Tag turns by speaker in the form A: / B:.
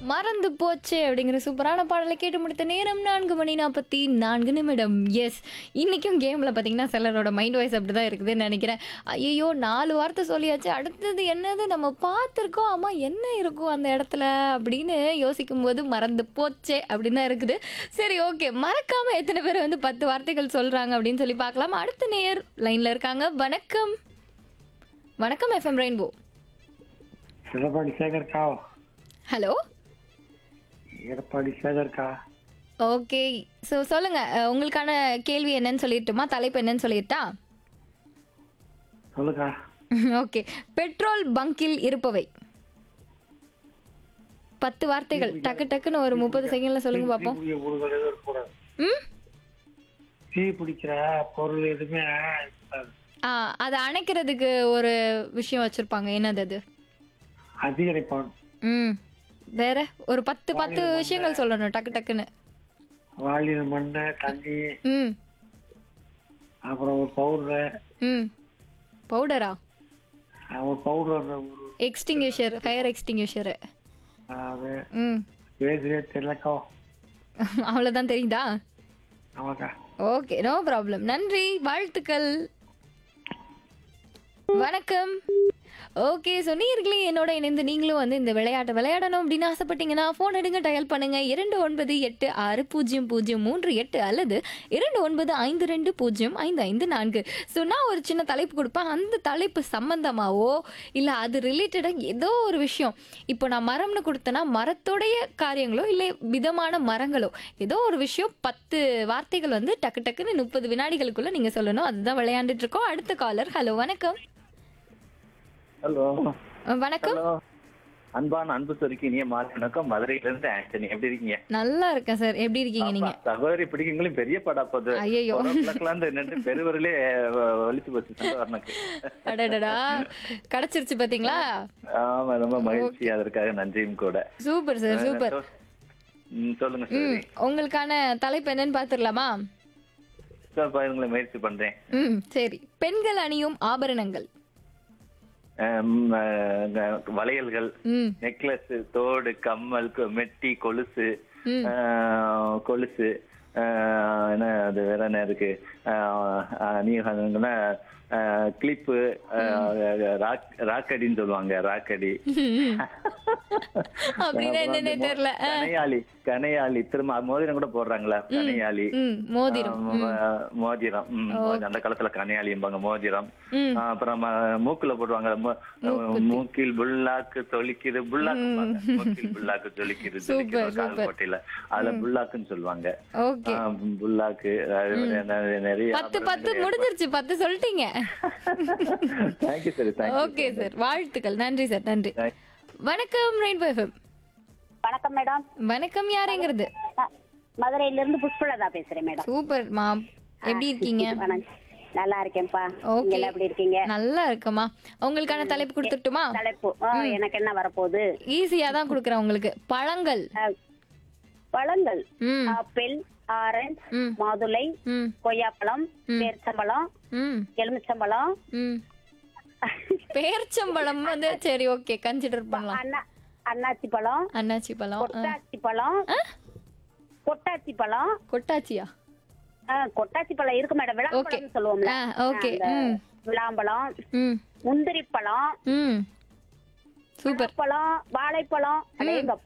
A: மறந்து போச்சு அப்படிங்கிற சூப்பரான பாடலை கேட்டு முடித்த நேரம் நான்கு மணி நாற்பத்தி நான்கு நிமிடம் எஸ் இன்னைக்கும் கேமில் பார்த்தீங்கன்னா சிலரோட மைண்ட் வாய்ஸ் அப்படி தான் இருக்குதுன்னு நினைக்கிறேன் ஐயோ நாலு வார்த்தை சொல்லியாச்சு அடுத்தது என்னது நம்ம பார்த்துருக்கோம் ஆமா என்ன இருக்கும் அந்த இடத்துல அப்படின்னு யோசிக்கும் போது மறந்து போச்சே அப்படின்னு தான் இருக்குது சரி ஓகே மறக்காம எத்தனை பேர் வந்து பத்து வார்த்தைகள் சொல்றாங்க அப்படின்னு சொல்லி பார்க்கலாம் அடுத்த நேர் லைன்ல இருக்காங்க வணக்கம் வணக்கம் எஃப்எம் ரெயின்போ
B: எடப்பாடி சேகர்க்கா
A: ஹலோ
B: எடப்பாடி சேகர்க்கா
A: ஓகே ஸோ சொல்லுங்க அஹ், உங்களுக்கான கேள்வி என்னன்னு சொல்லிட்டுமா தலைப்பு என்னன்னு சொல்லிட்டா
B: சொல்லுக்கா
A: ஓகே பெட்ரோல் பங்கில் இருப்பவை பத்து வார்த்தைகள் டக்கு டக்குன்னு ஒரு முப்பது செகண்ட்ல சொல்லுங்க பார்ப்போம்
B: தீ பிடிக்கிற பொருட்கள் எதுவும் இருக்கக்கூடாது
A: ம்
B: தீ பிடிக்கிற பொருள் எதுவுமே இருக்கக்கூடாது.
A: ஆ அதை அணைக்கிறதுக்கு ஒரு விஷயம் வச்சிருப்பாங்க என்னது அது
B: அதிகரிப்பான்
A: ம் வேற ஒரு பத்து பத்து விஷயங்கள் சொல்லணும் டக்கு டக்குன்னு
B: வாளியில் மண் தண்ணி
A: ம்
B: அப்புறம் ஒரு பவுடரு
A: ம் பவுடரா
B: ஒரு பவுடர் ஒரு
A: எக்ஸ்டிங்யூஷர் ஃபயர் எக்ஸ்டிங்யூஷர்
B: அது
A: ம்
B: பேசுறே தெரியலக்கா
A: அவ்வளோதான் தெரியுதா
B: ஆமாக்கா
A: ஓகே நோ ப்ராப்ளம் நன்றி வாழ்த்துக்கள் வணக்கம் ஓகே சொன்னீர்களே என்னோட இணைந்து நீங்களும் வந்து இந்த விளையாட்டை விளையாடணும் அப்படின்னு ஆசைப்பட்டீங்கன்னா ஃபோன் எடுங்க டயல் பண்ணுங்க இரண்டு ஒன்பது எட்டு ஆறு பூஜ்ஜியம் பூஜ்ஜியம் மூன்று எட்டு அல்லது இரண்டு ஒன்பது ஐந்து ரெண்டு பூஜ்ஜியம் ஐந்து ஐந்து நான்கு ஸோ நான் ஒரு சின்ன தலைப்பு கொடுப்பேன் அந்த தலைப்பு சம்பந்தமாவோ இல்லை அது ரிலேட்டடாக ஏதோ ஒரு விஷயம் இப்போ நான் மரம்னு கொடுத்தேன்னா மரத்தோடைய காரியங்களோ இல்லை விதமான மரங்களோ ஏதோ ஒரு விஷயம் பத்து வார்த்தைகள் வந்து டக்கு டக்குன்னு முப்பது வினாடிகளுக்குள்ள நீங்க சொல்லணும் அதுதான் விளையாண்டுட்டு இருக்கோம் அடுத்த காலர் ஹலோ வணக்கம்
C: ஹலோ
A: அஹ் வணக்கம்
C: ஹலோ அன்பான அன்பு சொருக்கி இனிய மாலை வணக்கம் மதுரையில இருந்து ஆண்டனி எப்படி இருக்கீங்க
A: நல்லா இருக்கேன் சார் எப்படி இருக்கீங்க நீங்க
C: அப்பா, சகோதரி பிடிக்கங்களும் பெரிய படா போகுது
A: ஐயையோ.
C: இருந்து நின்று பெருவரிலே வலிச்சு போச்சு சந்தவர்ணக்கு
A: அடடடா கிடைச்சிருச்சு பாத்தீங்களா
C: ஆமா ரொம்ப மகிழ்ச்சி அதற்காக நன்றியும் கூட
A: சூப்பர் சார் சூப்பர்
C: ம், சொல்லுங்க
A: ம்
C: சரி
A: உங்களுக்கான தலைப்பு என்னன்னு பாத்துடலாமா
C: உங்களை முயற்சி பண்றேன்
A: ம் சரி பெண்கள் அணியும் ஆபரணங்கள்
C: அம், அஹ், வளையல்கள்
A: ம்
C: நெக்லஸ் தோடு கம்மல் கொ- மெட்டி கொலுசு
A: ம்.
C: அஹ், கொலுசு அஹ், என்ன அது வேற என்ன இருக்கு அஹ், அஹ், நீ சொன்னீங்கன்னா, அஹ், கிளிப்பு அஹ், ராக் ராக்கடின்னு சொல்லுவாங்க ராக்கடி
A: அப்படின்னா என்னன்னே தெரியல அஹ்,
C: கனையாளி கனையாளி திரும்ப மோதிரம் கூட போடுறாங்களா கனையாளி
A: ம் மோதிரம்
C: ஆஹ் மோதிரம் ம், அந்த காலத்துல கனையாளிம்பாங்க மோதிரம்
A: ம்.
C: ஆஹ் அப்புறம் ம- மூக்குல போடுவாங்க மு- மூக்கில் புல்லாக்கு தொளிக்குது புல்லாக்கு மூக்கில் புல்லாக்கு தொளிக்குது தொளிக்குது ஒரு கால் கோட்டையில அதுல புல்லாக்குன்னு சொல்லுவாங்க
A: ஓகே
C: ஆஹ் புல்லாக்கு அது நெ- நிறைய
A: பத்து பத்து முடிஞ்சிருச்சு பத்து சொல்லிட்டீங்க
C: thank you sir thank you
A: okay sir வாழ்த்துக்கள் நன்றி சார் நன்றி வணக்கம் ரெயின்போ எஃப்எம்
D: வணக்கம் மேடம்
A: வணக்கம் யாருங்கிறது
D: அ- மதுரையில இருந்து புஷ்பலதா பேசுறேன் மேடம்
A: சூப்பர் மாம் எப்படி இருக்கீங்க
D: வணக்கம் நல்லா இருக்கேன்ப்பா நீங்க
A: ஓகே
D: எல்லாம் எப்படி இருக்கீங்க
A: நல்லா இருக்கமா உங்களுக்கான தலைப்பு கொடுத்துட்டுமா
D: தலைப்பு ஆ, எனக்கு என்ன வரப்போகுது
A: ஈஸியா தான் கொடுக்குறேன் உங்களுக்கு பழங்கள்
D: அ, பழங்கள்
A: ம்
D: ஆப்பிள் ஆரஞ்சு
A: ம்.
D: மாதுளை
A: ம்
D: கொய்யாப்பழம் பேரிச்சம்பழம்
A: ம்
D: எலுமிச்சம்பழம்
A: ம் பேர்ச்சம்பழம் வந்து சரி ஓகே கன்சிடர் பண்ணலாம்
D: அண்ணா அண்ணாச்சி பழம்
A: அண்ணாச்சி பழம் ஆ.
D: கொட்டாச்சி பழம் கொட்டாச்சி பழம்
A: கொட்டாச்சியா
D: ஆ, கொட்டாச்சி பழம் இருக்கு மேடம் விளாம்பழம் சொல்லுவோம்ல
A: ஆ, okay.
D: அந்த
A: ம்.
D: விளாம்பழம்
A: ம்
D: முந்திரி பழம்
A: ம் சூப்பர்
D: பழம் வாழைப்பழம் அடேங்கப்பா